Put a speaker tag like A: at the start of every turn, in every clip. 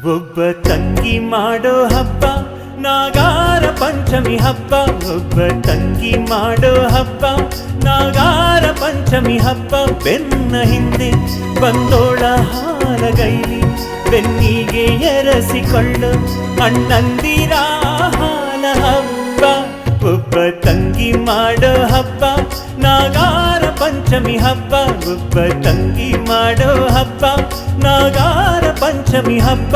A: ಒಬ್ಬ ತಂಗಿ ಮಾಡೋ ಹಬ್ಬ ನಾಗಾರ ಪಂಚಮಿ ಹಬ್ಬ ಒಬ್ಬ ತಂಗಿ ಮಾಡೋ ಹಬ್ಬ ನಾಗಾರ ಪಂಚಮಿ ಹಬ್ಬ ಬೆನ್ನ ಹಿಂದೆ ಬಂದೋಳ ಹಾಲಗೈಲಿ ಬೆನ್ನಿಗೆ ಎರಸಿಕೊಳ್ಳು ಅಣ್ಣಂದಿರ ಹಾಲ ಹಬ್ಬ ಒಬ್ಬ ತಂಗಿ ಮಾಡೋ ಹಬ್ಬ ನಾಗಾರ ಪಂಚಮಿ ಹಬ್ಬ ಒಬ್ಬ ತಂಗಿ ಮಾಡೋ ಹಬ್ಬ ನಾಗಾರ ಪಂಚಮಿ ಹಬ್ಬ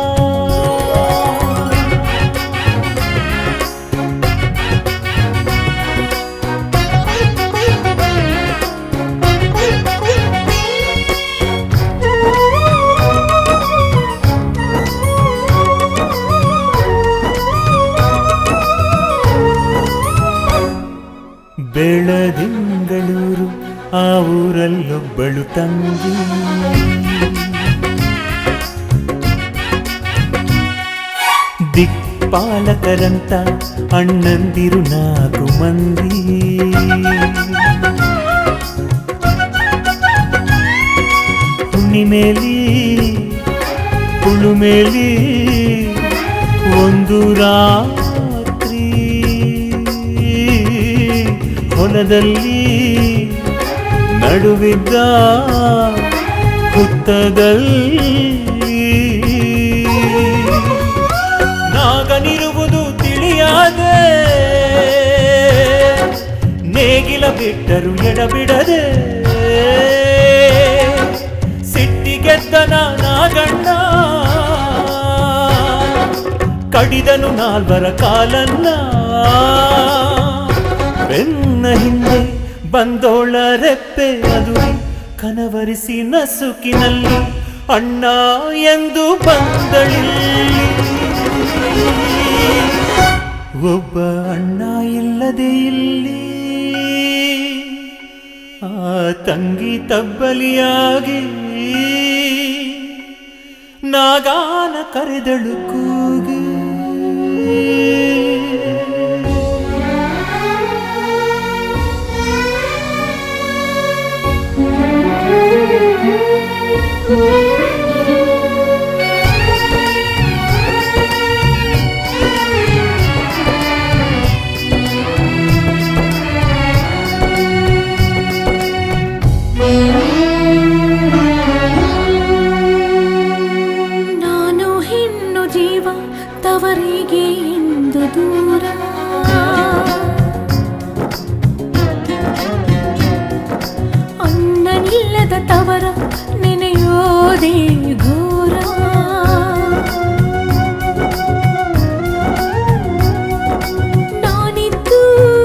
A: ಬೆಳದಿಂಗಳೂರು ಆ ಊರಲ್ಲೊಬ್ಬಳು ತಂಗಿ ದಿಕ್ಪಾಲಕರಂತ ಅಣ್ಣಂದಿರು ನಾಲ್ಕು ಮಂದಿ ಹುಣ್ಣಿಮೇಲಿ ಹುಳುಮೇಲಿ ಒಂದು ರಾತ್ರಿ ಹೊಲದಲ್ಲಿ ನಡುವಿದ್ದ ಹುತ್ತದಲ್ಲಿ ನಾಗನಿರುವುದು ತಿಳಿಯಾದೆ ನೇಗಿಲ ಬಿಟ್ಟರು ಎಡಬಿಡದೆ ಸಿಟ್ಟಿಗೆದ್ದನ ನಾಗಣ್ಣ ಕಡಿದನು ನಾಲ್ವರ ಕಾಲನ್ನ ಬೆನ್ನ ಹಿಂದೆ ಬಂದೋಳ ರೆಪ್ಪೆ ಅದು ಕನವರಿಸಿ ನಸುಕಿನಲ್ಲಿ ಅಣ್ಣ ಎಂದು ಬಂದಳಿಲ್ಲಿ ಒಬ್ಬ ಅಣ್ಣ ಇಲ್ಲದೆ ಇಲ್ಲಿ ಆ ತಂಗಿ ತಬ್ಬಲಿಯಾಗಿ ನಾಗಾನ ಕರೆದಳು ಕೂಗಿ
B: ನಾನು ಹೆಣ್ಣು ಜೀವ ತವರಿಗೆ ಎಂದು ದೂರ ಅಣ್ಣನಿಲ್ಲದ ತವರ ನೆನೆಯೋದೇ ಘೋರ ನಾನಿದ್ದು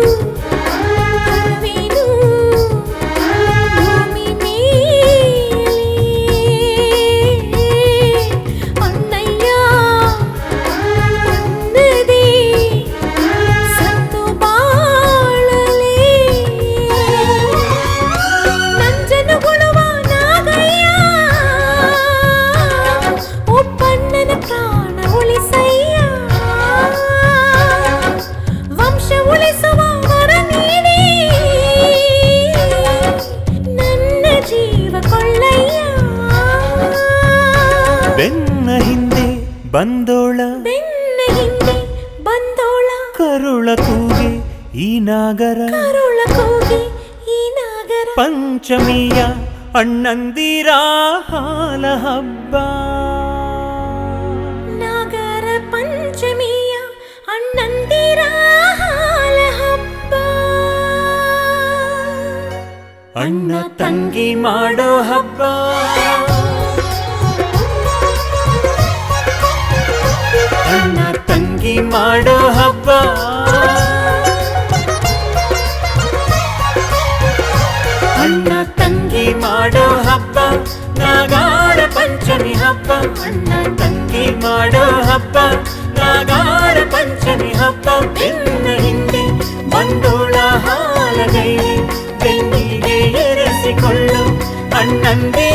B: ಹರವೇನು ಭೂಮಿ ಮೇಲೆ ಅಣ್ಣಯ್ಯ ಅನ್ನದೇ ಸತ್ತು ಬಾಳಲೇ ನಂಜನಗೊಳುವ ನಾಗಯ್ಯ ಒಬ್ಬಣ್ಣನ ಪ್ರಾಣ ಉಳಿಸಯ್ಯ ವಂಶ ಉಳಿಸುವ ವರ ನೀಡಿ ನನ್ನ ಜೀವ ಕೊಳ್ಳಯ್ಯ
A: ಬೆನ್ನ ಹಿಂದೆ ಬಂದೋಳ
B: ಬೆನ್ನ ಹಿಂದೆ ಬಂದೋಳ
A: ಕರುಳ ಕೂಗೆ ಈ ನಾಗರ
B: ಕರುಳ ಕೂಗಿ ಈ ನಾಗರ
A: ಪಂಚಮಿಯ ಅಣ್ಣಂದಿರ ಹಾಲ ಹಬ್ಬ
B: ನಾಗರ ಪಂಚಮಿಯ ಅಣ್ಣಂದಿರ ಹಾಲ ಹಬ್ಬ
A: ಅಣ್ಣ ತಂಗಿ ಮಾಡೋ ಹಬ್ಬ ಅಣ್ಣ ತಂಗಿ ಮಾಡೋ ಹಬ್ಬ ಅಣ್ಣ ತಂಗಿ ಮಾಡೋ ಹಬ್ಬ ನಾಗಾರ ಪಂಚಮಿ ಹಬ್ಬ ಅಣ್ಣ ತಂಗಿ ಮಾಡೋ ಹಬ್ಬ ನಾಗಾರ ಪಂಚಮಿ ಹಬ್ಬ ಬೆನ್ನ ಹಿಂದೆ ಬಂದೋಳ ಹಾಲಗೈ ಬೆನ್ನಿಗೆ ಎರೆಸಿಕೊಳ್ಳು ಅಣ್ಣಂದಿ